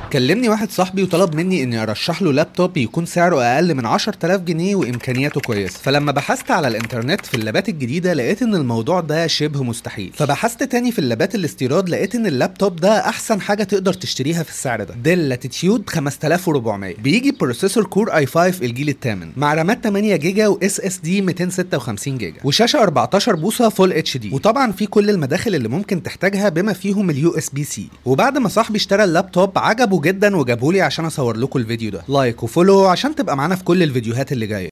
كلمني واحد صاحبي وطلب مني اني ارشح له لابتوب يكون سعره اقل من 10000 جنيه وامكانياته كويسه فلما بحثت على الانترنت في اللابات الجديده لقيت ان الموضوع ده شبه مستحيل فبحثت تاني في اللابات الاستيراد لقيت ان اللابتوب ده احسن حاجه تقدر تشتريها في السعر ده ديل لاتيتيود 5400 بيجي بروسيسور كور اي 5 الجيل الثامن مع رامات 8 جيجا واس اس دي 256 جيجا وشاشه 14 بوصه فول اتش دي وطبعا في كل المداخل اللي ممكن تحتاجها بما فيهم اليو اس بي سي وبعد ما صاحبي اشترى اللابتوب عجبه جدا وجابهولي عشان اصور لكم الفيديو ده لايك وفولو عشان تبقى معانا في كل الفيديوهات اللي جايه